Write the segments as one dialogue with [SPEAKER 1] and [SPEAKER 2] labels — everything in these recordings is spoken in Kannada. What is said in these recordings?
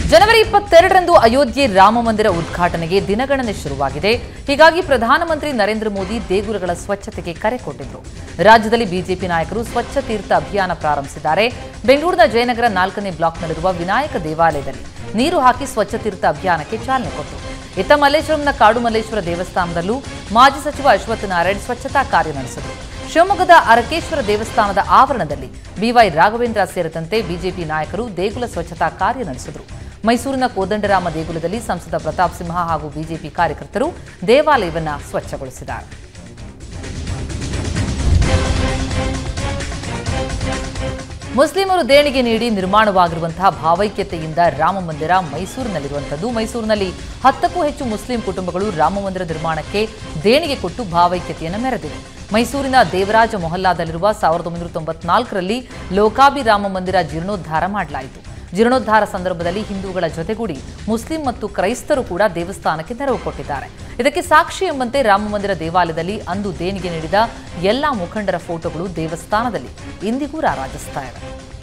[SPEAKER 1] ಜನವರಿ ಇಪ್ಪತ್ತೆರಡರಂದು ಅಯೋಧ್ಯೆ ರಾಮ ಮಂದಿರ ಉದ್ಘಾಟನೆಗೆ ದಿನಗಣನೆ ಶುರುವಾಗಿದೆ ಹೀಗಾಗಿ ಪ್ರಧಾನಮಂತ್ರಿ ನರೇಂದ್ರ ಮೋದಿ ದೇಗುಲಗಳ ಸ್ವಚ್ಛತೆಗೆ ಕರೆ ಕೊಟ್ಟಿದ್ರು ರಾಜ್ಯದಲ್ಲಿ ಬಿಜೆಪಿ ನಾಯಕರು ಸ್ವಚ್ಛ ತೀರ್ಥ ಅಭಿಯಾನ ಪ್ರಾರಂಭಿಸಿದ್ದಾರೆ ಬೆಂಗಳೂರಿನ ಜಯನಗರ ನಾಲ್ಕನೇ ಬ್ಲಾಕ್ನಲ್ಲಿರುವ ವಿನಾಯಕ ದೇವಾಲಯದಲ್ಲಿ ನೀರು ಹಾಕಿ ಸ್ವಚ್ಛ ತೀರ್ಥ ಅಭಿಯಾನಕ್ಕೆ ಚಾಲನೆ ಕೊಟ್ಟರು ಇತ್ತ ಮಲ್ಲೇಶ್ವರಂನ ಕಾಡು ಮಲ್ಲೇಶ್ವರ ದೇವಸ್ಥಾನದಲ್ಲೂ ಮಾಜಿ ಸಚಿವ ಅಶ್ವತ್ಥ ನಾರಾಯಣ್ ಸ್ವಚ್ಛತಾ ಕಾರ್ಯ ನಡೆಸಿದರು ಶಿವಮೊಗ್ಗದ ಅರಕೇಶ್ವರ ದೇವಸ್ಥಾನದ ಆವರಣದಲ್ಲಿ ಬಿವೈ ರಾಘವೇಂದ್ರ ಸೇರಿದಂತೆ ಬಿಜೆಪಿ ನಾಯಕರು ದೇಗುಲ ಸ್ವಚ್ಛತಾ ಕಾರ್ಯ ನಡೆಸಿದರು ಮೈಸೂರಿನ ಕೋದಂಡರಾಮ ದೇಗುಲದಲ್ಲಿ ಸಂಸದ ಪ್ರತಾಪ್ ಸಿಂಹ ಹಾಗೂ ಬಿಜೆಪಿ ಕಾರ್ಯಕರ್ತರು ದೇವಾಲಯವನ್ನ ಸ್ವಚ್ಛಗೊಳಿಸಿದ್ದಾರೆ ಮುಸ್ಲಿಮರು ದೇಣಿಗೆ ನೀಡಿ ನಿರ್ಮಾಣವಾಗಿರುವಂತಹ ಭಾವೈಕ್ಯತೆಯಿಂದ ರಾಮ ಮಂದಿರ ಮೈಸೂರಿನಲ್ಲಿರುವಂಥದ್ದು ಮೈಸೂರಿನಲ್ಲಿ ಹತ್ತಕ್ಕೂ ಹೆಚ್ಚು ಮುಸ್ಲಿಂ ಕುಟುಂಬಗಳು ರಾಮ ಮಂದಿರ ನಿರ್ಮಾಣಕ್ಕೆ ದೇಣಿಗೆ ಕೊಟ್ಟು ಭಾವೈಕ್ಯತೆಯನ್ನು ಮೆರೆದಿವೆ ಮೈಸೂರಿನ ದೇವರಾಜ ಮೊಹಲ್ಲಾದಲ್ಲಿರುವ ಸಾವಿರದ ಒಂಬೈನೂರ ತೊಂಬತ್ನಾಲ್ಕರಲ್ಲಿ ಲೋಕಾಭಿ ರಾಮ ಮಂದಿರ ಜೀರ್ಣೋದ್ಧಾರ ಮಾಡಲಾಯಿತು ಜೀರ್ಣೋದ್ಧಾರ ಸಂದರ್ಭದಲ್ಲಿ ಹಿಂದೂಗಳ ಜೊತೆಗೂಡಿ ಮುಸ್ಲಿಂ ಮತ್ತು ಕ್ರೈಸ್ತರು ಕೂಡ ದೇವಸ್ಥಾನಕ್ಕೆ ನೆರವು ಕೊಟ್ಟಿದ್ದಾರೆ ಇದಕ್ಕೆ ಸಾಕ್ಷಿ ಎಂಬಂತೆ ರಾಮ ಮಂದಿರ ದೇವಾಲಯದಲ್ಲಿ ಅಂದು ದೇಣಿಗೆ ನೀಡಿದ ಎಲ್ಲಾ ಮುಖಂಡರ ಫೋಟೋಗಳು ದೇವಸ್ಥಾನದಲ್ಲಿ ಇಂದಿಗೂ ರಾರಾಜಿಸ್ತಾ ಇವೆ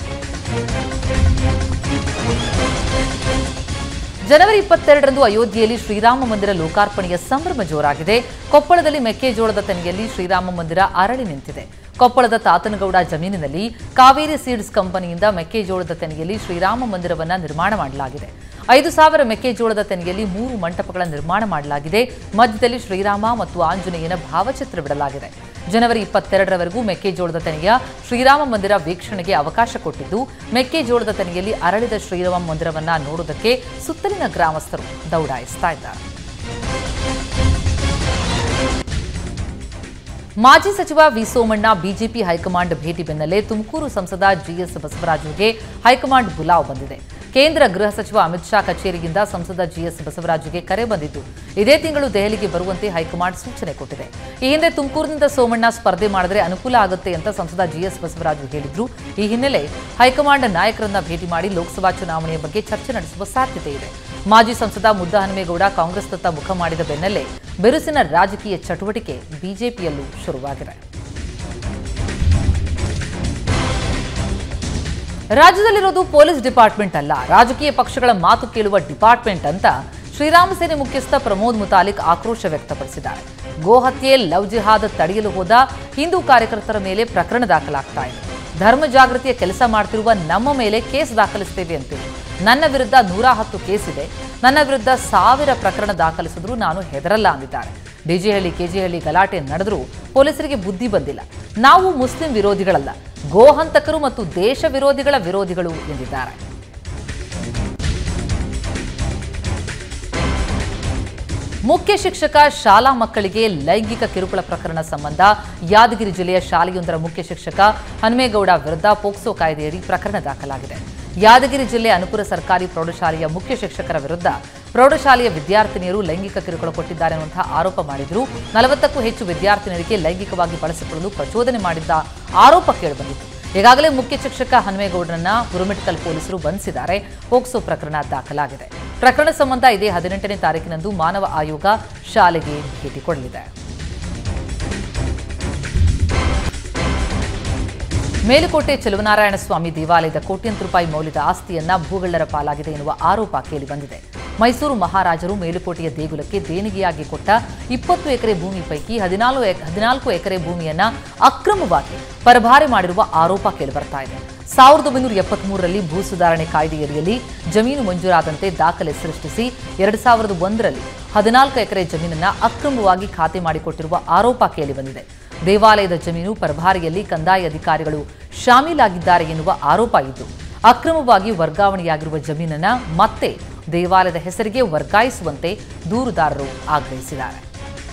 [SPEAKER 1] ಜನವರಿ ಇಪ್ಪತ್ತೆರಡರಂದು ಅಯೋಧ್ಯೆಯಲ್ಲಿ ಶ್ರೀರಾಮ ಮಂದಿರ ಲೋಕಾರ್ಪಣೆಯ ಸಂಭ್ರಮ ಜೋರಾಗಿದೆ ಕೊಪ್ಪಳದಲ್ಲಿ ಮೆಕ್ಕೆಜೋಳದ ತೆನೆಯಲ್ಲಿ ಶ್ರೀರಾಮ ಮಂದಿರ ಅರಳಿ ನಿಂತಿದೆ ಕೊಪ್ಪಳದ ತಾತನಗೌಡ ಜಮೀನಿನಲ್ಲಿ ಕಾವೇರಿ ಸೀಡ್ಸ್ ಕಂಪನಿಯಿಂದ ಮೆಕ್ಕೆಜೋಳದ ತೆನೆಯಲ್ಲಿ ಶ್ರೀರಾಮ ಮಂದಿರವನ್ನ ನಿರ್ಮಾಣ ಮಾಡಲಾಗಿದೆ ಐದು ಸಾವಿರ ಮೆಕ್ಕೆಜೋಳದ ತೆನೆಯಲ್ಲಿ ಮೂರು ಮಂಟಪಗಳ ನಿರ್ಮಾಣ ಮಾಡಲಾಗಿದೆ ಮಧ್ಯದಲ್ಲಿ ಶ್ರೀರಾಮ ಮತ್ತು ಆಂಜನೇಯನ ಭಾವಚಿತ್ರ ಬಿಡಲಾಗಿದೆ ಜನವರಿ ಇಪ್ಪತ್ತೆರಡರವರೆಗೂ ಮೆಕ್ಕೆಜೋಳದ ತೆನೆಯ ಶ್ರೀರಾಮ ಮಂದಿರ ವೀಕ್ಷಣೆಗೆ ಅವಕಾಶ ಕೊಟ್ಟಿದ್ದು ಮೆಕ್ಕೆಜೋಳದ ತೆನೆಯಲ್ಲಿ ಅರಳಿದ ಶ್ರೀರಾಮ ಮಂದಿರವನ್ನ ನೋಡುವುದಕ್ಕೆ ಸುತ್ತಲಿನ ಗ್ರಾಮಸ್ಥರು ದೌಡಾಯಿಸ್ತಾ ಇದ್ದಾರೆ ಮಾಜಿ ಸಚಿವ ವಿ ಸೋಮಣ್ಣ ಬಿಜೆಪಿ ಹೈಕಮಾಂಡ್ ಭೇಟಿ ಬೆನ್ನಲ್ಲೇ ತುಮಕೂರು ಸಂಸದ ಜಿಎಸ್ ಬಸವರಾಜುಗೆ ಹೈಕಮಾಂಡ್ ಬುಲಾವ್ ಬಂದಿದೆ ಕೇಂದ್ರ ಗೃಹ ಸಚಿವ ಅಮಿತ್ ಶಾ ಕಚೇರಿಯಿಂದ ಸಂಸದ ಜಿಎಸ್ ಬಸವರಾಜುಗೆ ಕರೆ ಬಂದಿದ್ದು ಇದೇ ತಿಂಗಳು ದೆಹಲಿಗೆ ಬರುವಂತೆ ಹೈಕಮಾಂಡ್ ಸೂಚನೆ ಕೊಟ್ಟಿದೆ ಈ ಹಿಂದೆ ತುಮಕೂರಿನಿಂದ ಸೋಮಣ್ಣ ಸ್ಪರ್ಧೆ ಮಾಡಿದ್ರೆ ಅನುಕೂಲ ಆಗುತ್ತೆ ಅಂತ ಸಂಸದ ಜಿಎಸ್ ಬಸವರಾಜು ಹೇಳಿದ್ರು ಈ ಹಿನ್ನೆಲೆ ಹೈಕಮಾಂಡ್ ನಾಯಕರನ್ನ ಭೇಟಿ ಮಾಡಿ ಲೋಕಸಭಾ ಚುನಾವಣೆಯ ಬಗ್ಗೆ ಚರ್ಚೆ ನಡೆಸುವ ಸಾಧ್ಯತೆ ಇದೆ ಮಾಜಿ ಸಂಸದ ಮುದ್ದಹನುಮೇಗೌಡ ಕಾಂಗ್ರೆಸ್ನತ್ತ ಮುಖ ಮಾಡಿದ ಬೆನ್ನಲ್ಲೇ ಬಿರುಸಿನ ರಾಜಕೀಯ ಚಟುವಟಿಕೆ ಬಿಜೆಪಿಯಲ್ಲೂ ಶುರುವಾಗಿದೆ ರಾಜ್ಯದಲ್ಲಿರೋದು ಪೊಲೀಸ್ ಡಿಪಾರ್ಟ್ಮೆಂಟ್ ಅಲ್ಲ ರಾಜಕೀಯ ಪಕ್ಷಗಳ ಮಾತು ಕೇಳುವ ಡಿಪಾರ್ಟ್ಮೆಂಟ್ ಅಂತ ಶ್ರೀರಾಮ ಸೇನೆ ಮುಖ್ಯಸ್ಥ ಪ್ರಮೋದ್ ಮುತಾಲಿಕ್ ಆಕ್ರೋಶ ವ್ಯಕ್ತಪಡಿಸಿದ್ದಾರೆ ಗೋಹತ್ಯೆ ಲವ್ ಜಿಹಾದ್ ತಡೆಯಲು ಹೋದ ಹಿಂದೂ ಕಾರ್ಯಕರ್ತರ ಮೇಲೆ ಪ್ರಕರಣ ದಾಖಲಾಗ್ತಾ ಇದೆ ಧರ್ಮ ಜಾಗೃತಿಯ ಕೆಲಸ ಮಾಡ್ತಿರುವ ನಮ್ಮ ಮೇಲೆ ಕೇಸ್ ದಾಖಲಿಸ್ತೇವೆ ಅಂತೀವಿ ನನ್ನ ವಿರುದ್ಧ ನೂರ ಹತ್ತು ಕೇಸ್ ಇದೆ ನನ್ನ ವಿರುದ್ಧ ಸಾವಿರ ಪ್ರಕರಣ ದಾಖಲಿಸಿದ್ರು ನಾನು ಹೆದರಲ್ಲ ಅಂದಿದ್ದಾರೆ ಡಿಜಿಹಳ್ಳಿ ಕೆಜಿಹಳ್ಳಿ ಗಲಾಟೆ ನಡೆದರೂ ಪೊಲೀಸರಿಗೆ ಬುದ್ಧಿ ಬಂದಿಲ್ಲ ನಾವು ಮುಸ್ಲಿಂ ವಿರೋಧಿಗಳಲ್ಲ ಗೋಹಂತಕರು ಮತ್ತು ದೇಶ ವಿರೋಧಿಗಳ ವಿರೋಧಿಗಳು ಎಂದಿದ್ದಾರೆ ಮುಖ್ಯ ಶಿಕ್ಷಕ ಶಾಲಾ ಮಕ್ಕಳಿಗೆ ಲೈಂಗಿಕ ಕಿರುಕುಳ ಪ್ರಕರಣ ಸಂಬಂಧ ಯಾದಗಿರಿ ಜಿಲ್ಲೆಯ ಶಾಲೆಯೊಂದರ ಮುಖ್ಯ ಶಿಕ್ಷಕ ಹನುಮೇಗೌಡ ವಿರುದ್ಧ ಪೋಕ್ಸೋ ಕಾಯ್ದೆಯಡಿ ಪ್ರಕರಣ ದಾಖಲಾಗಿದೆ ಯಾದಗಿರಿ ಜಿಲ್ಲೆ ಅನುಪುರ ಸರ್ಕಾರಿ ಪ್ರೌಢಶಾಲೆಯ ಮುಖ್ಯ ಶಿಕ್ಷಕರ ವಿರುದ್ಧ ಪ್ರೌಢಶಾಲೆಯ ವಿದ್ಯಾರ್ಥಿನಿಯರು ಲೈಂಗಿಕ ಕಿರುಕುಳ ಕೊಟ್ಟಿದ್ದಾರೆ ಎನ್ನುವಂತಹ ಆರೋಪ ಮಾಡಿದ್ರು ನಲವತ್ತಕ್ಕೂ ಹೆಚ್ಚು ವಿದ್ಯಾರ್ಥಿನಿಯರಿಗೆ ಲೈಂಗಿಕವಾಗಿ ಬಳಸಿಕೊಳ್ಳಲು ಪ್ರಚೋದನೆ ಮಾಡಿದ್ದ ಆರೋಪ ಕೇಳಿಬಂದಿತ್ತು ಈಗಾಗಲೇ ಮುಖ್ಯ ಶಿಕ್ಷಕ ಹನುಮೇಗೌಡರನ್ನ ಗುರುಮಿಟ್ಕಲ್ ಪೊಲೀಸರು ಬಂಧಿಸಿದ್ದಾರೆ ಪೋಕ್ಸೋ ಪ್ರಕರಣ ದಾಖಲಾಗಿದೆ ಪ್ರಕರಣ ಸಂಬಂಧ ಇದೇ ಹದಿನೆಂಟನೇ ತಾರೀಕಿನಂದು ಮಾನವ ಆಯೋಗ ಶಾಲೆಗೆ ಭೇಟಿ ಕೊಡಲಿದೆ ಮೇಲುಕೋಟೆ ಚೆಲುವನಾರಾಯಣ ಸ್ವಾಮಿ ದೇವಾಲಯದ ಕೋಟ್ಯಂತರ ರೂಪಾಯಿ ಮೌಲ್ಯದ ಆಸ್ತಿಯನ್ನ ಭೂಗಳ್ಳರ ಪಾಲಾಗಿದೆ ಎನ್ನುವ ಆರೋಪ ಕೇಳಿಬಂದಿದೆ ಮೈಸೂರು ಮಹಾರಾಜರು ಮೇಲುಕೋಟೆಯ ದೇಗುಲಕ್ಕೆ ದೇಣಿಗೆಯಾಗಿ ಕೊಟ್ಟ ಇಪ್ಪತ್ತು ಎಕರೆ ಭೂಮಿ ಪೈಕಿ ಹದಿನಾಲ್ಕು ಹದಿನಾಲ್ಕು ಎಕರೆ ಭೂಮಿಯನ್ನ ಅಕ್ರಮವಾಗಿ ಪರಭಾರೆ ಮಾಡಿರುವ ಆರೋಪ ಕೇಳಿಬರ್ತಾ ಇದೆ ಸಾವಿರದ ಒಂಬೈನೂರ ಎಪ್ಪತ್ಮೂರರಲ್ಲಿ ಭೂ ಸುಧಾರಣೆ ಕಾಯ್ದೆಯಡಿಯಲ್ಲಿ ಜಮೀನು ಮಂಜೂರಾದಂತೆ ದಾಖಲೆ ಸೃಷ್ಟಿಸಿ ಎರಡು ಸಾವಿರದ ಒಂದರಲ್ಲಿ ಹದಿನಾಲ್ಕು ಎಕರೆ ಜಮೀನನ್ನ ಅಕ್ರಮವಾಗಿ ಖಾತೆ ಮಾಡಿಕೊಟ್ಟಿರುವ ಆರೋಪ ಕೇಳಿಬಂದಿದೆ ದೇವಾಲಯದ ಜಮೀನು ಪರಭಾರೆಯಲ್ಲಿ ಕಂದಾಯ ಅಧಿಕಾರಿಗಳು ಶಾಮೀಲಾಗಿದ್ದಾರೆ ಎನ್ನುವ ಆರೋಪ ಇದ್ದು ಅಕ್ರಮವಾಗಿ ವರ್ಗಾವಣೆಯಾಗಿರುವ ಜಮೀನನ್ನ ಮತ್ತೆ ದೇವಾಲಯದ ಹೆಸರಿಗೆ ವರ್ಗಾಯಿಸುವಂತೆ ದೂರುದಾರರು ಆಗ್ರಹಿಸಿದ್ದಾರೆ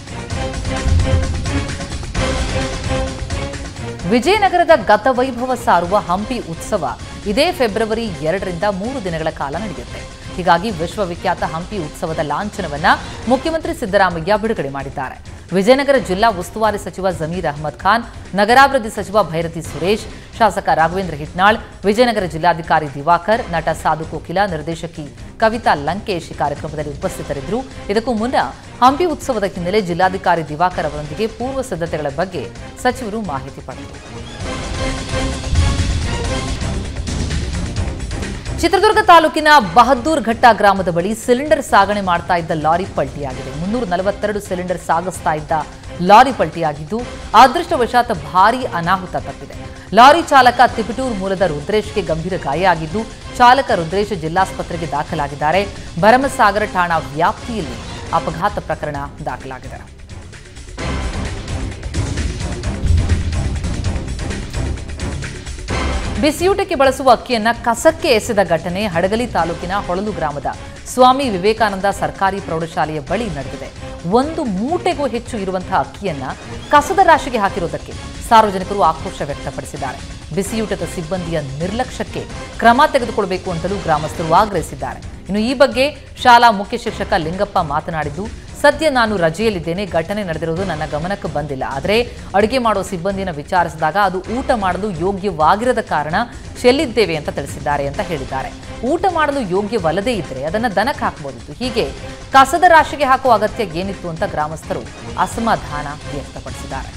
[SPEAKER 1] ವಿಜಯನಗರದ ಗತವೈಭವ ಸಾರುವ ಹಂಪಿ ಉತ್ಸವ ಇದೇ ಫೆಬ್ರವರಿ ಎರಡರಿಂದ ಮೂರು ದಿನಗಳ ಕಾಲ ನಡೆಯುತ್ತೆ ಹೀಗಾಗಿ ವಿಶ್ವವಿಖ್ಯಾತ ಹಂಪಿ ಉತ್ಸವದ ಲಾಂಛನವನ್ನ ಮುಖ್ಯಮಂತ್ರಿ ಸಿದ್ದರಾಮಯ್ಯ ಬಿಡುಗಡೆ ಮಾಡಿದ್ದಾರೆ ವಿಜಯನಗರ ಜಿಲ್ಲಾ ಉಸ್ತುವಾರಿ ಸಚಿವ ಜಮೀರ್ ಅಹಮದ್ ಖಾನ್ ನಗರಾಭಿವೃದ್ಧಿ ಸಚಿವ ಭೈರತಿ ಸುರೇಶ್ ಶಾಸಕ ರಾಘವೇಂದ್ರ ಹಿಟ್ನಾಳ್ ವಿಜಯನಗರ ಜಿಲ್ಲಾಧಿಕಾರಿ ದಿವಾಕರ್ ನಟ ಸಾಧು ಕೋಕಿಲ ನಿರ್ದೇಶಕಿ ಕವಿತಾ ಲಂಕೇಶ್ ಈ ಕಾರ್ಯಕ್ರಮದಲ್ಲಿ ಉಪಸ್ಥಿತರಿದ್ದರು ಇದಕ್ಕೂ ಮುನ್ನ ಹಂಪಿ ಉತ್ಸವದ ಹಿನ್ನೆಲೆ ಜಿಲ್ಲಾಧಿಕಾರಿ ದಿವಾಕರ್ ಅವರೊಂದಿಗೆ ಪೂರ್ವ ಸಿದ್ಧತೆಗಳ ಬಗ್ಗೆ ಸಚಿವರು ಮಾಹಿತಿ ಪಡೆದರು ಚಿತ್ರದುರ್ಗ ತಾಲೂಕಿನ ಬಹದ್ದೂರ್ ಘಟ್ಟ ಗ್ರಾಮದ ಬಳಿ ಸಿಲಿಂಡರ್ ಸಾಗಣೆ ಮಾಡ್ತಾ ಇದ್ದ ಲಾರಿ ಪಲ್ಟಿಯಾಗಿದೆ ಮುನ್ನೂರ ನಲವತ್ತೆರಡು ಸಿಲಿಂಡರ್ ಸಾಗಿಸ್ತಾ ಇದ್ದ ಲಾರಿ ಪಲ್ಟಿಯಾಗಿದ್ದು ಅದೃಷ್ಟವಶಾತ್ ಭಾರೀ ಅನಾಹುತ ತಪ್ಪಿದೆ ಲಾರಿ ಚಾಲಕ ತಿಪಟೂರು ಮೂಲದ ರುದ್ರೇಶ್ಗೆ ಗಂಭೀರ ಗಾಯ ಆಗಿದ್ದು ಚಾಲಕ ರುದ್ರೇಶ್ ಜಿಲ್ಲಾಸ್ಪತ್ರೆಗೆ ದಾಖಲಾಗಿದ್ದಾರೆ ಭರಮಸಾಗರ ಠಾಣಾ ವ್ಯಾಪ್ತಿಯಲ್ಲಿ ಅಪಘಾತ ಪ್ರಕರಣ ದಾಖಲಾಗಿದೆ ಬಿಸಿಯೂಟಕ್ಕೆ ಬಳಸುವ ಅಕ್ಕಿಯನ್ನ ಕಸಕ್ಕೆ ಎಸೆದ ಘಟನೆ ಹಡಗಲಿ ತಾಲೂಕಿನ ಹೊಳಲು ಗ್ರಾಮದ ಸ್ವಾಮಿ ವಿವೇಕಾನಂದ ಸರ್ಕಾರಿ ಪ್ರೌಢಶಾಲೆಯ ಬಳಿ ನಡೆದಿದೆ ಒಂದು ಮೂಟೆಗೂ ಹೆಚ್ಚು ಇರುವಂತಹ ಅಕ್ಕಿಯನ್ನ ಕಸದ ರಾಶಿಗೆ ಹಾಕಿರುವುದಕ್ಕೆ ಸಾರ್ವಜನಿಕರು ಆಕ್ರೋಶ ವ್ಯಕ್ತಪಡಿಸಿದ್ದಾರೆ ಬಿಸಿಯೂಟದ ಸಿಬ್ಬಂದಿಯ ನಿರ್ಲಕ್ಷ್ಯಕ್ಕೆ ಕ್ರಮ ತೆಗೆದುಕೊಳ್ಳಬೇಕು ಅಂತಲೂ ಗ್ರಾಮಸ್ಥರು ಆಗ್ರಹಿಸಿದ್ದಾರೆ ಇನ್ನು ಈ ಬಗ್ಗೆ ಶಾಲಾ ಮುಖ್ಯ ಶಿಕ್ಷಕ ಲಿಂಗಪ್ಪ ಮಾತನಾಡಿದ್ದು ಸದ್ಯ ನಾನು ರಜೆಯಲ್ಲಿದ್ದೇನೆ ಘಟನೆ ನಡೆದಿರುವುದು ನನ್ನ ಗಮನಕ್ಕೆ ಬಂದಿಲ್ಲ ಆದರೆ ಅಡುಗೆ ಮಾಡೋ ಸಿಬ್ಬಂದಿಯನ್ನು ವಿಚಾರಿಸಿದಾಗ ಅದು ಊಟ ಮಾಡಲು ಯೋಗ್ಯವಾಗಿರದ ಕಾರಣ ಚೆಲ್ಲಿದ್ದೇವೆ ಅಂತ ತಿಳಿಸಿದ್ದಾರೆ ಅಂತ ಹೇಳಿದ್ದಾರೆ ಊಟ ಮಾಡಲು ಯೋಗ್ಯವಲ್ಲದೇ ಇದ್ದರೆ ಅದನ್ನು ದನಕ್ಕೆ ಹಾಕಬಹುದಿತ್ತು ಹೀಗೆ ಕಸದ ರಾಶಿಗೆ ಹಾಕುವ ಅಗತ್ಯ ಏನಿತ್ತು ಅಂತ ಗ್ರಾಮಸ್ಥರು ಅಸಮಾಧಾನ ವ್ಯಕ್ತಪಡಿಸಿದ್ದಾರೆ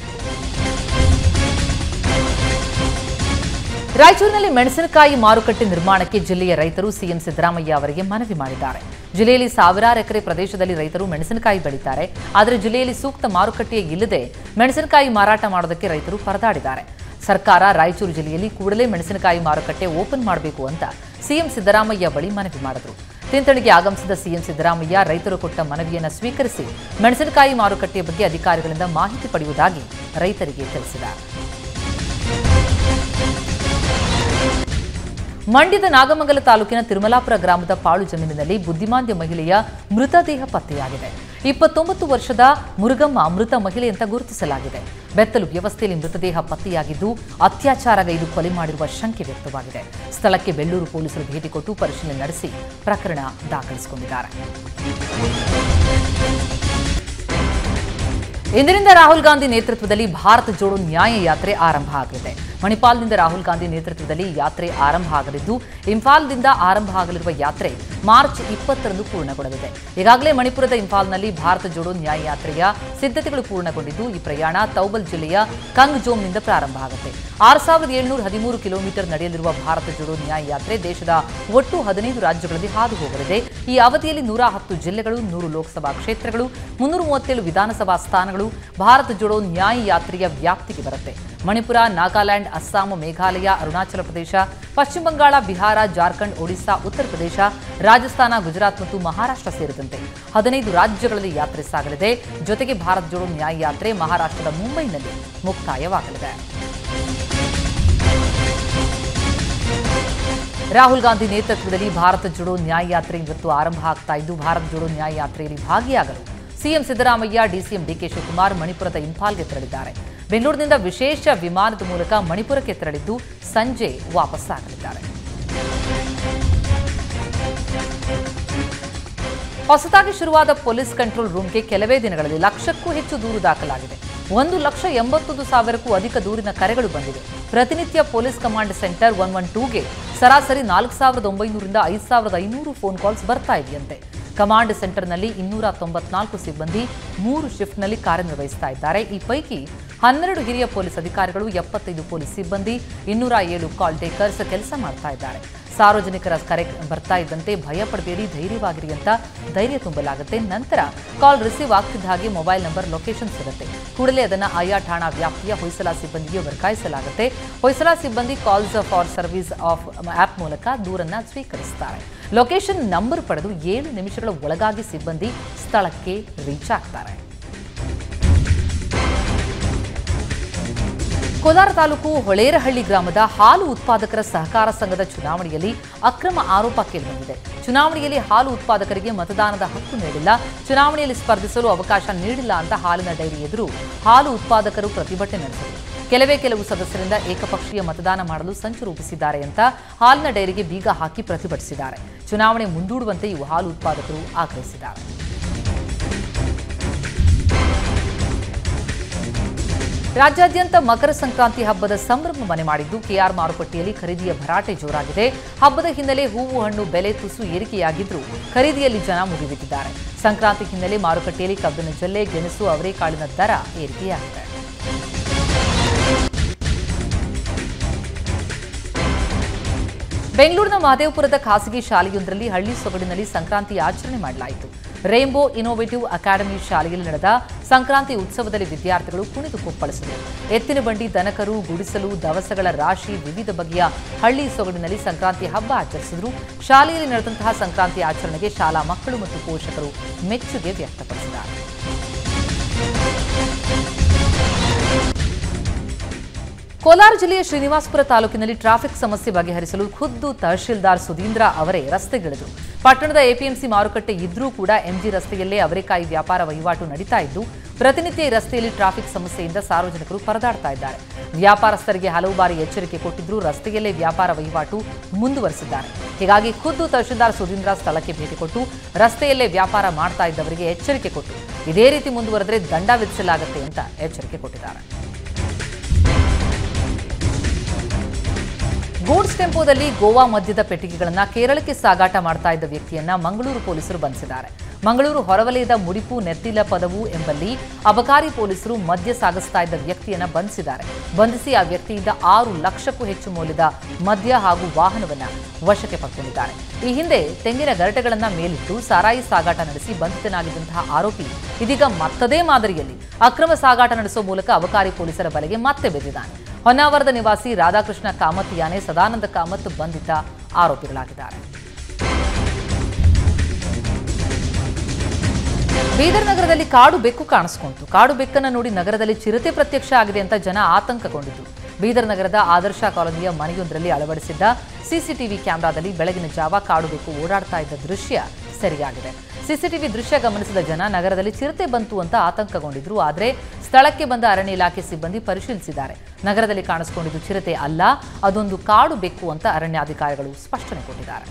[SPEAKER 1] ರಾಯಚೂರಿನಲ್ಲಿ ಮೆಣಸಿನಕಾಯಿ ಮಾರುಕಟ್ಟೆ ನಿರ್ಮಾಣಕ್ಕೆ ಜಿಲ್ಲೆಯ ರೈತರು ಸಿಎಂ ಸಿದ್ದರಾಮಯ್ಯ ಅವರಿಗೆ ಮನವಿ ಮಾಡಿದ್ದಾರೆ ಜಿಲ್ಲೆಯಲ್ಲಿ ಸಾವಿರಾರು ಎಕರೆ ಪ್ರದೇಶದಲ್ಲಿ ರೈತರು ಮೆಣಸಿನಕಾಯಿ ಬೆಳೀತಾರೆ ಆದರೆ ಜಿಲ್ಲೆಯಲ್ಲಿ ಸೂಕ್ತ ಮಾರುಕಟ್ಟೆ ಇಲ್ಲದೆ ಮೆಣಸಿನಕಾಯಿ ಮಾರಾಟ ಮಾಡೋದಕ್ಕೆ ರೈತರು ಪರದಾಡಿದ್ದಾರೆ ಸರ್ಕಾರ ರಾಯಚೂರು ಜಿಲ್ಲೆಯಲ್ಲಿ ಕೂಡಲೇ ಮೆಣಸಿನಕಾಯಿ ಮಾರುಕಟ್ಟೆ ಓಪನ್ ಮಾಡಬೇಕು ಅಂತ ಸಿಎಂ ಸಿದ್ದರಾಮಯ್ಯ ಬಳಿ ಮನವಿ ಮಾಡಿದರು ತಿಂತಣಿಗೆ ಆಗಮಿಸಿದ ಸಿಎಂ ಸಿದ್ದರಾಮಯ್ಯ ರೈತರು ಕೊಟ್ಟ ಮನವಿಯನ್ನು ಸ್ವೀಕರಿಸಿ ಮೆಣಸಿನಕಾಯಿ ಮಾರುಕಟ್ಟೆಯ ಬಗ್ಗೆ ಅಧಿಕಾರಿಗಳಿಂದ ಮಾಹಿತಿ ಪಡೆಯುವುದಾಗಿ ರೈತರಿಗೆ ತಿಳಿಸಿದ್ದಾರೆ ಮಂಡ್ಯದ ನಾಗಮಂಗಲ ತಾಲೂಕಿನ ತಿರುಮಲಾಪುರ ಗ್ರಾಮದ ಪಾಳು ಜಮೀನಿನಲ್ಲಿ ಬುದ್ಧಿಮಾಂದ್ಯ ಮಹಿಳೆಯ ಮೃತದೇಹ ಪತ್ತೆಯಾಗಿದೆ ಇಪ್ಪತ್ತೊಂಬತ್ತು ವರ್ಷದ ಮುರುಗಮ್ಮ ಮೃತ ಮಹಿಳೆ ಅಂತ ಗುರುತಿಸಲಾಗಿದೆ ಬೆತ್ತಲು ವ್ಯವಸ್ಥೆಯಲ್ಲಿ ಮೃತದೇಹ ಪತ್ತೆಯಾಗಿದ್ದು ಅತ್ಯಾಚಾರಗೈದು ಕೊಲೆ ಮಾಡಿರುವ ಶಂಕೆ ವ್ಯಕ್ತವಾಗಿದೆ ಸ್ಥಳಕ್ಕೆ ಬೆಳ್ಳೂರು ಪೊಲೀಸರು ಭೇಟಿ ಕೊಟ್ಟು ಪರಿಶೀಲನೆ ನಡೆಸಿ ಪ್ರಕರಣ ದಾಖಲಿಸಿಕೊಂಡಿದ್ದಾರೆ ಇಂದಿನಿಂದ ರಾಹುಲ್ ಗಾಂಧಿ ನೇತೃತ್ವದಲ್ಲಿ ಭಾರತ ಜೋಡೋ ನ್ಯಾಯ ಯಾತ್ರೆ ಆರಂಭ ಆಗಲಿದೆ ಮಣಿಪಾಲ್ನಿಂದ ರಾಹುಲ್ ಗಾಂಧಿ ನೇತೃತ್ವದಲ್ಲಿ ಯಾತ್ರೆ ಆರಂಭ ಆಗಲಿದ್ದು ಇಂಫಾಲ್ದಿಂದ ಆರಂಭ ಆಗಲಿರುವ ಯಾತ್ರೆ ಮಾರ್ಚ್ ಇಪ್ಪತ್ತರಂದು ಪೂರ್ಣಗೊಳ್ಳಲಿದೆ ಈಗಾಗಲೇ ಮಣಿಪುರದ ಇಂಫಾಲ್ನಲ್ಲಿ ಭಾರತ ಜೋಡೋ ನ್ಯಾಯ ಯಾತ್ರೆಯ ಸಿದ್ಧತೆಗಳು ಪೂರ್ಣಗೊಂಡಿದ್ದು ಈ ಪ್ರಯಾಣ ತೌಬಲ್ ಜಿಲ್ಲೆಯ ಕಂಗ್ಜೋಮ್ನಿಂದ ಪ್ರಾರಂಭ ಆಗುತ್ತೆ ಆರು ಸಾವಿರದ ಏಳ್ನೂರ ಹದಿಮೂರು ಕಿಲೋಮೀಟರ್ ನಡೆಯಲಿರುವ ಭಾರತ ಜೋಡೋ ನ್ಯಾಯ ಯಾತ್ರೆ ದೇಶದ ಒಟ್ಟು ಹದಿನೈದು ರಾಜ್ಯಗಳಲ್ಲಿ ಹಾದು ಹೋಗಲಿದೆ ಈ ಅವಧಿಯಲ್ಲಿ ನೂರ ಹತ್ತು ಜಿಲ್ಲೆಗಳು ನೂರು ಲೋಕಸಭಾ ಕ್ಷೇತ್ರಗಳು ಮುನ್ನೂರ ಮೂವತ್ತೇಳು ವಿಧಾನಸಭಾ ಸ್ಥಾನಗಳು ಭಾರತ ಜೋಡೋ ನ್ಯಾಯ ಯಾತ್ರೆಯ ವ್ಯಾಪ್ತಿಗೆ ಬರುತ್ತೆ ಮಣಿಪುರ ನಾಗಾಲ್ಯಾಂಡ್ ಅಸ್ಸಾಂ ಮೇಘಾಲಯ ಅರುಣಾಚಲ ಪ್ರದೇಶ ಪಶ್ಚಿಮ ಬಂಗಾಳ ಬಿಹಾರ ಜಾರ್ಖಂಡ್ ಒಡಿಶಾ ಉತ್ತರ ಪ್ರದೇಶ ರಾಜಸ್ಥಾನ ಗುಜರಾತ್ ಮತ್ತು ಮಹಾರಾಷ್ಟ್ರ ಸೇರಿದಂತೆ ಹದಿನೈದು ರಾಜ್ಯಗಳಲ್ಲಿ ಯಾತ್ರೆ ಸಾಗಲಿದೆ ಜೊತೆಗೆ ಭಾರತ್ ಜೋಡೋ ನ್ಯಾಯ ಯಾತ್ರೆ ಮಹಾರಾಷ್ಟ್ರದ ಮುಂಬೈನಲ್ಲಿ ಮುಕ್ತಾಯವಾಗಲಿದೆ ರಾಹುಲ್ ಗಾಂಧಿ ನೇತೃತ್ವದಲ್ಲಿ ಭಾರತ ಜೋಡೋ ನ್ಯಾಯ ಯಾತ್ರೆ ಇವತ್ತು ಆರಂಭ ಆಗ್ತಾ ಇದ್ದು ಭಾರತ್ ಜೋಡೋ ನ್ಯಾಯ ಯಾತ್ರೆಯಲ್ಲಿ ಭಾಗಿಯಾಗಲು ಸಿಎಂ ಸಿದ್ದರಾಮಯ್ಯ ಡಿಸಿಎಂ ಡಿಕೆ ಶಿವಕುಮಾರ್ ಮಣಿಪುರದ ಇಂಫಾಲ್ಗೆ ತೆರಳಿದ್ದಾರೆ ಬೆಂಗಳೂರಿನಿಂದ ವಿಶೇಷ ವಿಮಾನದ ಮೂಲಕ ಮಣಿಪುರಕ್ಕೆ ತೆರಳಿದ್ದು ಸಂಜೆ ವಾಪಸ್ಸಾಗಲಿದ್ದಾರೆ ಹೊಸದಾಗಿ ಶುರುವಾದ ಪೊಲೀಸ್ ಕಂಟ್ರೋಲ್ ರೂಮ್ಗೆ ಕೆಲವೇ ದಿನಗಳಲ್ಲಿ ಲಕ್ಷಕ್ಕೂ ಹೆಚ್ಚು ದೂರು ದಾಖಲಾಗಿದೆ ಒಂದು ಲಕ್ಷ ಎಂಬತ್ತೊಂದು ಸಾವಿರಕ್ಕೂ ಅಧಿಕ ದೂರಿನ ಕರೆಗಳು ಬಂದಿವೆ ಪ್ರತಿನಿತ್ಯ police command centre one one ಟೂಗೆ ಸರಾಸರಿ ನಾಲ್ಕು ಸಾವಿರದ ಒಂಬೈನೂರಿಂದ ಐದು ಸಾವಿರದ ಐನೂರು ಫೋನ್ ಕಾಲ್ಸ್ ಬರ್ತಾ ಇದೆಯಂತೆ ಕಮಾಂಡ್ ಸೆಂಟರ್ನಲ್ಲಿ ಇನ್ನೂರ ತೊಂಬತ್ನಾಲ್ಕು ಸಿಬ್ಬಂದಿ ಮೂರು ಶಿಫ್ಟ್ನಲ್ಲಿ ಕಾರ್ಯನಿರ್ವಹಿಸ್ತಾ ಇದ್ದಾರೆ ಈ ಪೈಕಿ ಹನ್ನೆರಡು ಹಿರಿಯ ಪೊಲೀಸ್ ಅಧಿಕಾರಿಗಳು ಎಪ್ಪತ್ತೈದು ಪೊಲೀಸ್ ಸಿಬ್ಬಂದಿ ಇನ್ನೂರ ಏಳು ಕಾಲ್ ಟೇಕರ್ಸ್ ಕೆಲಸ ಮಾಡ್ತಾ ಇದ್ದಾರೆ ಸಾರ್ವಜನಿಕರ ಕರೆ ಬರ್ತಾ ಇದ್ದಂತೆ ಭಯ ಪಡಬೇಡಿ ಧೈರ್ಯವಾಗಿರಿ ಅಂತ ಧೈರ್ಯ ತುಂಬಲಾಗುತ್ತೆ ನಂತರ ಕಾಲ್ ರಿಸೀವ್ ಆಗ್ತಿದ್ದ ಹಾಗೆ ಮೊಬೈಲ್ ನಂಬರ್ ಲೊಕೇಶನ್ ಸಿಗುತ್ತೆ ಕೂಡಲೇ ಅದನ್ನು ಆಯಾ ಠಾಣಾ ವ್ಯಾಪ್ತಿಯ ಹೊಯ್ಸಲ ಸಿಬ್ಬಂದಿಗೆ ವರ್ಗಾಯಿಸಲಾಗುತ್ತೆ ಹೊಯ್ಸಲ ಸಿಬ್ಬಂದಿ calls for service of app ಮೂಲಕ ದೂರನ್ನ ಸ್ವೀಕರಿಸುತ್ತಾರೆ ಲೊಕೇಶನ್ ನಂಬರ್ ಪಡೆದು ಏಳು ನಿಮಿಷಗಳ ಒಳಗಾಗಿ ಸಿಬ್ಬಂದಿ ಸ್ಥಳಕ್ಕೆ ರೀಚ್ ಆಗ್ತಾರೆ ಕೋಲಾರ ತಾಲೂಕು ಹೊಳೇರಹಳ್ಳಿ ಗ್ರಾಮದ ಹಾಲು ಉತ್ಪಾದಕರ ಸಹಕಾರ ಸಂಘದ ಚುನಾವಣೆಯಲ್ಲಿ ಅಕ್ರಮ ಆರೋಪ ಕೇಳಿಬಂದಿದೆ ಚುನಾವಣೆಯಲ್ಲಿ ಹಾಲು ಉತ್ಪಾದಕರಿಗೆ ಮತದಾನದ ಹಕ್ಕು ನೀಡಿಲ್ಲ ಚುನಾವಣೆಯಲ್ಲಿ ಸ್ಪರ್ಧಿಸಲು ಅವಕಾಶ ನೀಡಿಲ್ಲ ಅಂತ ಹಾಲಿನ ಡೈರಿ ಎದುರು ಹಾಲು ಉತ್ಪಾದಕರು ಪ್ರತಿಭಟನೆ ನಡೆಸಿದರು ಕೆಲವೇ ಕೆಲವು ಸದಸ್ಯರಿಂದ ಏಕಪಕ್ಷೀಯ ಮತದಾನ ಮಾಡಲು ಸಂಚು ರೂಪಿಸಿದ್ದಾರೆ ಅಂತ ಹಾಲಿನ ಡೈರಿಗೆ ಬೀಗ ಹಾಕಿ ಪ್ರತಿಭಟಿಸಿದ್ದಾರೆ ಚುನಾವಣೆ ಮುಂದೂಡುವಂತೆ ಇವು ಹಾಲು ಉತ್ಪಾದಕರು ಆಗ್ರಹಿಸಿದ್ದಾರೆ ರಾಜ್ಯಾದ್ಯಂತ ಮಕರ ಸಂಕ್ರಾಂತಿ ಹಬ್ಬದ ಸಂಭ್ರಮ ಮನೆ ಮಾಡಿದ್ದು ಕೆಆರ್ ಮಾರುಕಟ್ಟೆಯಲ್ಲಿ ಖರೀದಿಯ ಭರಾಟೆ ಜೋರಾಗಿದೆ ಹಬ್ಬದ ಹಿನ್ನೆಲೆ ಹೂವು ಹಣ್ಣು ಬೆಲೆ ತುಸು ಏರಿಕೆಯಾಗಿದ್ರೂ ಖರೀದಿಯಲ್ಲಿ ಜನ ಮುಗಿಬಿದ್ದಿದ್ದಾರೆ ಸಂಕ್ರಾಂತಿ ಹಿನ್ನೆಲೆ ಮಾರುಕಟ್ಟೆಯಲ್ಲಿ ಕಬ್ಬಿನ ಜಲ್ಲೆ ಗೆಣಸು ಅವರೆಕಾಳಿನ ದರ ಏರಿಕೆಯಾಗಿದೆ ಬೆಂಗಳೂರಿನ ಮಹದೇವಪುರದ ಖಾಸಗಿ ಶಾಲೆಯೊಂದರಲ್ಲಿ ಹಳ್ಳಿ ಸೊಗಡಿನಲ್ಲಿ ಸಂಕ್ರಾಂತಿ ಆಚರಣೆ ಮಾಡಲಾಯಿತು ರೇನ್ಬೋ ಇನೋವೇಟಿವ್ ಅಕಾಡೆಮಿ ಶಾಲೆಯಲ್ಲಿ ನಡೆದ ಸಂಕ್ರಾಂತಿ ಉತ್ಸವದಲ್ಲಿ ವಿದ್ಯಾರ್ಥಿಗಳು ಕುಣಿದು ಕುಪ್ಪಳಿಸಿದರು ಎತ್ತಿನ ಬಂಡಿ ದನಕರು ಗುಡಿಸಲು ದವಸಗಳ ರಾಶಿ ವಿವಿಧ ಬಗೆಯ ಹಳ್ಳಿ ಸೊಗಡಿನಲ್ಲಿ ಸಂಕ್ರಾಂತಿ ಹಬ್ಬ ಆಚರಿಸಿದರು ಶಾಲೆಯಲ್ಲಿ ನಡೆದಂತಹ ಸಂಕ್ರಾಂತಿ ಆಚರಣೆಗೆ ಶಾಲಾ ಮಕ್ಕಳು ಮತ್ತು ಪೋಷಕರು ಮೆಚ್ಚುಗೆ ವ್ಯಕ್ತಪಡಿಸಿದ್ದಾರೆ ಕೋಲಾರ ಜಿಲ್ಲೆಯ ಶ್ರೀನಿವಾಸಪುರ ತಾಲೂಕಿನಲ್ಲಿ ಟ್ರಾಫಿಕ್ ಸಮಸ್ಯೆ ಬಗೆಹರಿಸಲು ಖುದ್ದು ತಹಶೀಲ್ದಾರ್ ಸುಧೀಂದ್ರ ಅವರೇ ರಸ್ತೆಗಿಳಿದರು ಪಟ್ಟಣದ ಎಪಿಎಂಸಿ ಮಾರುಕಟ್ಟೆ ಇದ್ರೂ ಕೂಡ ಎಂಜಿ ರಸ್ತೆಯಲ್ಲೇ ಅವರೆಕಾಯಿ ವ್ಯಾಪಾರ ವಹಿವಾಟು ನಡೀತಾ ಇದ್ದು ಪ್ರತಿನಿತ್ಯ ಈ ರಸ್ತೆಯಲ್ಲಿ ಟ್ರಾಫಿಕ್ ಸಮಸ್ಯೆಯಿಂದ ಸಾರ್ವಜನಿಕರು ಪರದಾಡ್ತಾ ಇದ್ದಾರೆ ವ್ಯಾಪಾರಸ್ಥರಿಗೆ ಹಲವು ಬಾರಿ ಎಚ್ಚರಿಕೆ ಕೊಟ್ಟಿದ್ರೂ ರಸ್ತೆಯಲ್ಲೇ ವ್ಯಾಪಾರ ವಹಿವಾಟು ಮುಂದುವರೆಸಿದ್ದಾರೆ ಹೀಗಾಗಿ ಖುದ್ದು ತಹಶೀಲ್ದಾರ್ ಸುಧೀಂದ್ರ ಸ್ಥಳಕ್ಕೆ ಭೇಟಿ ಕೊಟ್ಟು ರಸ್ತೆಯಲ್ಲೇ ವ್ಯಾಪಾರ ಮಾಡ್ತಾ ಇದ್ದವರಿಗೆ ಎಚ್ಚರಿಕೆ ಕೊಟ್ಟು ಇದೇ ರೀತಿ ಮುಂದುವರೆದರೆ ದಂಡ ವಿಧಿಸಲಾಗುತ್ತೆ ಅಂತ ಎಚ್ಚರಿಕೆ ಕೊಟ್ಟಿದ್ದಾರೆ ಗೂಡ್ಸ್ ಟೆಂಪೋದಲ್ಲಿ ಗೋವಾ ಮದ್ಯದ ಪೆಟ್ಟಿಗೆಗಳನ್ನು ಕೇರಳಕ್ಕೆ ಸಾಗಾಟ ಮಾಡ್ತಾ ಇದ್ದ ವ್ಯಕ್ತಿಯನ್ನ ಮಂಗಳೂರು ಪೊಲೀಸರು ಬಂಧಿಸಿದ್ದಾರೆ ಮಂಗಳೂರು ಹೊರವಲಯದ ಮುಡಿಪು ನೆತ್ತಿಲ ಪದವು ಎಂಬಲ್ಲಿ ಅಬಕಾರಿ ಪೊಲೀಸರು ಮದ್ಯ ಸಾಗಿಸ್ತಾ ಇದ್ದ ವ್ಯಕ್ತಿಯನ್ನ ಬಂಧಿಸಿದ್ದಾರೆ ಬಂಧಿಸಿ ಆ ವ್ಯಕ್ತಿಯಿಂದ ಆರು ಲಕ್ಷಕ್ಕೂ ಹೆಚ್ಚು ಮೌಲ್ಯದ ಮದ್ಯ ಹಾಗೂ ವಾಹನವನ್ನ ವಶಕ್ಕೆ ಪಡೆದುಕೊಂಡಿದ್ದಾರೆ ಈ ಹಿಂದೆ ತೆಂಗಿನ ಗರಟೆಗಳನ್ನ ಮೇಲಿಟ್ಟು ಸಾರಾಯಿ ಸಾಗಾಟ ನಡೆಸಿ ಬಂಧಿತನಾಗಿದ್ದಂತಹ ಆರೋಪಿ ಇದೀಗ ಮತ್ತದೇ ಮಾದರಿಯಲ್ಲಿ ಅಕ್ರಮ ಸಾಗಾಟ ನಡೆಸುವ ಮೂಲಕ ಅಬಕಾರಿ ಪೊಲೀಸರ ಬಲೆಗೆ ಮತ್ತೆ ಬೆದ್ದಿದ್ದಾನೆ ಹೊನ್ನಾವರದ ನಿವಾಸಿ ರಾಧಾಕೃಷ್ಣ ಕಾಮತ್ ಯಾನೆ ಸದಾನಂದ ಕಾಮತ್ ಬಂಧಿತ ಆರೋಪಿಗಳಾಗಿದ್ದಾರೆ ಬೀದರ್ ನಗರದಲ್ಲಿ ಕಾಡು ಬೆಕ್ಕು ಕಾಣಿಸ್ಕೊಂತು ಕಾಡು ಬೆಕ್ಕನ್ನ ನೋಡಿ ನಗರದಲ್ಲಿ ಚಿರತೆ ಪ್ರತ್ಯಕ್ಷ ಆಗಿದೆ ಅಂತ ಜನ ಆತಂಕಗೊಂಡಿದ್ದು ಬೀದರ್ ನಗರದ ಆದರ್ಶ ಕಾಲೋನಿಯ ಮನೆಯೊಂದರಲ್ಲಿ ಅಳವಡಿಸಿದ್ದ ಸಿಸಿಟಿವಿ ಕ್ಯಾಮೆರಾದಲ್ಲಿ ಬೆಳಗಿನ ಜಾವ ಕಾಡು ಬೆಕ್ಕು ಓಡಾಡ್ತಾ ಇದ್ದ ದೃಶ್ಯ ಸೆರೆಯಾಗಿದೆ ಸಿಸಿಟಿವಿ ದೃಶ್ಯ ಗಮನಿಸಿದ ಜನ ನಗರದಲ್ಲಿ ಚಿರತೆ ಬಂತು ಅಂತ ಆತಂಕಗೊಂಡಿದ್ರು ಆದರೆ ಸ್ಥಳಕ್ಕೆ ಬಂದ ಅರಣ್ಯ ಇಲಾಖೆ ಸಿಬ್ಬಂದಿ ಪರಿಶೀಲಿಸಿದ್ದಾರೆ ನಗರದಲ್ಲಿ ಕಾಣಿಸಿಕೊಂಡಿದ್ದು ಚಿರತೆ ಅಲ್ಲ ಅದೊಂದು ಕಾಡು ಬೆಕ್ಕು ಅಂತ ಅರಣ್ಯಾಧಿಕಾರಿಗಳು ಸ್ಪಷ್ಟನೆ ಕೊಟ್ಟಿದ್ದಾರೆ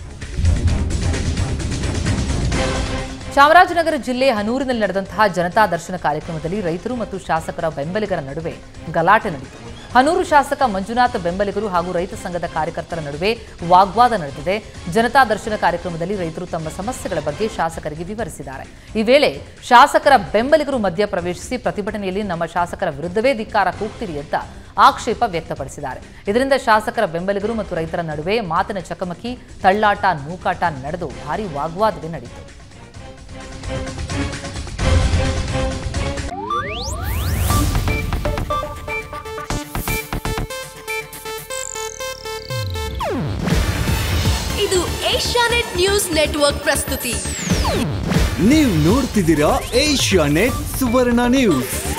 [SPEAKER 1] ಚಾಮರಾಜನಗರ ಜಿಲ್ಲೆ ಹನೂರಿನಲ್ಲಿ ನಡೆದಂತಹ ಜನತಾ ದರ್ಶನ ಕಾರ್ಯಕ್ರಮದಲ್ಲಿ ರೈತರು ಮತ್ತು ಶಾಸಕರ ಬೆಂಬಲಿಗರ ನಡುವೆ ಗಲಾಟೆ ನಡೆಯಿತು ಹನೂರು ಶಾಸಕ ಮಂಜುನಾಥ್ ಬೆಂಬಲಿಗರು ಹಾಗೂ ರೈತ ಸಂಘದ ಕಾರ್ಯಕರ್ತರ ನಡುವೆ ವಾಗ್ವಾದ ನಡೆದಿದೆ ಜನತಾ ದರ್ಶನ ಕಾರ್ಯಕ್ರಮದಲ್ಲಿ ರೈತರು ತಮ್ಮ ಸಮಸ್ಯೆಗಳ ಬಗ್ಗೆ ಶಾಸಕರಿಗೆ ವಿವರಿಸಿದ್ದಾರೆ ಈ ವೇಳೆ ಶಾಸಕರ ಬೆಂಬಲಿಗರು ಮಧ್ಯ ಪ್ರವೇಶಿಸಿ ಪ್ರತಿಭಟನೆಯಲ್ಲಿ ನಮ್ಮ ಶಾಸಕರ ವಿರುದ್ಧವೇ ಧಿಕ್ಕಾರ ಕೂಗ್ತಿರಿ ಅಂತ ಆಕ್ಷೇಪ ವ್ಯಕ್ತಪಡಿಸಿದ್ದಾರೆ ಇದರಿಂದ ಶಾಸಕರ ಬೆಂಬಲಿಗರು ಮತ್ತು ರೈತರ ನಡುವೆ ಮಾತಿನ ಚಕಮಕಿ ತಳ್ಳಾಟ ನೂಕಾಟ ನಡೆದು ಭಾರೀ ವಾಗ್ವಾದವೇ ನಡೆಯಿತು
[SPEAKER 2] ಇದು ಏಷ್ಯಾನೆಟ್ ನ್ಯೂಸ್ ನೆಟ್ವರ್ಕ್ ಪ್ರಸ್ತುತಿ
[SPEAKER 3] ನೀವು ನೋಡ್ತಿದ್ದೀರಾ ಏಷ್ಯಾ ನೆಟ್ ಸುವರ್ಣ ನ್ಯೂಸ್